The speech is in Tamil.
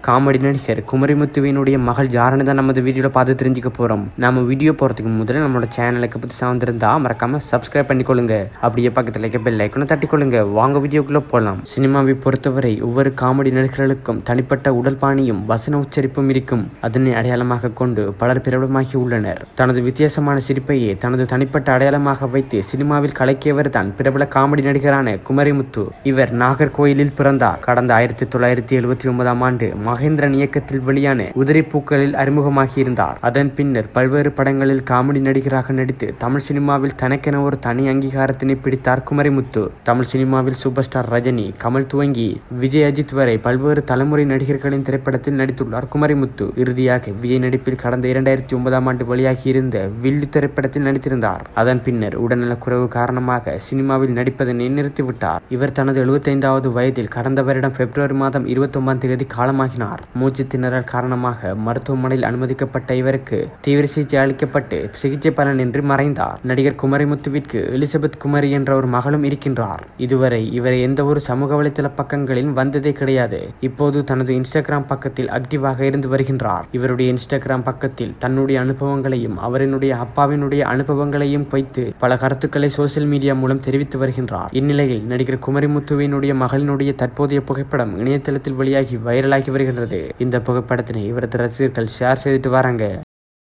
காமெடி நடிகர் குமரிமுத்துவினுடைய மகள் யாருன்னு தான் நமது வீடியோவில் பார்த்து தெரிஞ்சுக்க போகிறோம் நம்ம வீடியோ போகிறதுக்கு முதல்ல நம்மளோட சேனலுக்கு புதுசாக வந்திருந்தா மறக்காம சப்ஸ்கிரைப் பண்ணிக்கொள்ளுங்க அப்படியே பக்கத்தில் இருக்க பெல் ஐக்கனை தட்டிக்கொள்ளுங்க வாங்க வீடியோக்குள்ளே போகலாம் சினிமாவை பொறுத்தவரை ஒவ்வொரு காமெடி நடிகர்களுக்கும் தனிப்பட்ட உடல் பாணியும் வசன உச்சரிப்பும் இருக்கும் அதனை அடையாளமாக கொண்டு பலர் பிரபலமாகி உள்ளனர் தனது வித்தியாசமான சிரிப்பையே தனது தனிப்பட்ட அடையாளமாக வைத்து சினிமாவில் கலக்கியவர் தான் பிரபல காமெடி நடிகரான குமரிமுத்து இவர் நாகர்கோயிலில் பிறந்தார் கடந்த ஆயிரத்தி தொள்ளாயிரத்தி எழுபத்தி ஒன்பதாம் ஆண்டு மகேந்திரன் இயக்கத்தில் வெளியான உதிரை பூக்களில் அறிமுகமாகி இருந்தார் அதன் பின்னர் பல்வேறு படங்களில் காமெடி நடிகராக நடித்து தமிழ் சினிமாவில் தனக்கென ஒரு தனி அங்கீகாரத்தினை பிடித்தார் குமரிமுத்து தமிழ் சினிமாவில் சூப்பர் ஸ்டார் ரஜினி கமல் துவங்கி விஜய் அஜித் வரை பல்வேறு தலைமுறை நடிகர்களின் திரைப்படத்தில் நடித்துள்ளார் குமரிமுத்து இறுதியாக விஜய் நடிப்பில் கடந்த இரண்டாயிரத்தி ஒன்பதாம் ஆண்டு வெளியாகி இருந்த வில்லு திரைப்படத்தில் நடித்திருந்தார் அதன் பின்னர் உடல்நலக்குறைவு காரணமாக சினிமாவில் நடிப்பதனை நிறுத்திவிட்டார் இவர் தனது எழுபத்தைந்தாவது வயதில் கடந்த வருடம் பிப்ரவரி மாதம் இருபத்தி ஒன்பதாம் தேதி காலமாகினார் மூச்சு திணறல் காரணமாக மருத்துவமனையில் அனுமதிக்கப்பட்ட இவருக்கு தீவிர சிகிச்சை அளிக்கப்பட்டு சிகிச்சை பலனின்றி மறைந்தார் நடிகர் குமரிமுத்துவிற்கு எலிசபெத் குமரி என்ற ஒரு மகளும் இருக்கின்றார் இதுவரை இவர் எந்த ஒரு சமூக வலைதள பக்கங்களில் வந்ததே கிடையாது இப்போது தனது இன்ஸ்டாகிராம் பக்கத்தில் ஆக்டிவாக இருந்து வருகின்றார் இவருடைய இன்ஸ்டாகிராம் பக்கத்தில் தன்னுடைய அனுபவங்களையும் அவரினுடைய அப்பாவினுடைய அனுபவங்களையும் வைத்து பல கருத்துக்களை சோசியல் மீடியா மூலம் தெரிவித்து வருகின்றார் இந்நிலையில் நடிகர் குமரிமுத்துவினுடைய மகளினுடைய தற்போதைய புகைப்படம் இணையதளத்தில் வெளியாகி வைரலாகி வருகின்றது இந்த புகைப்படத்தினை இவரது ரசிகர்கள் ஷேர் செய்துட்டு வராங்க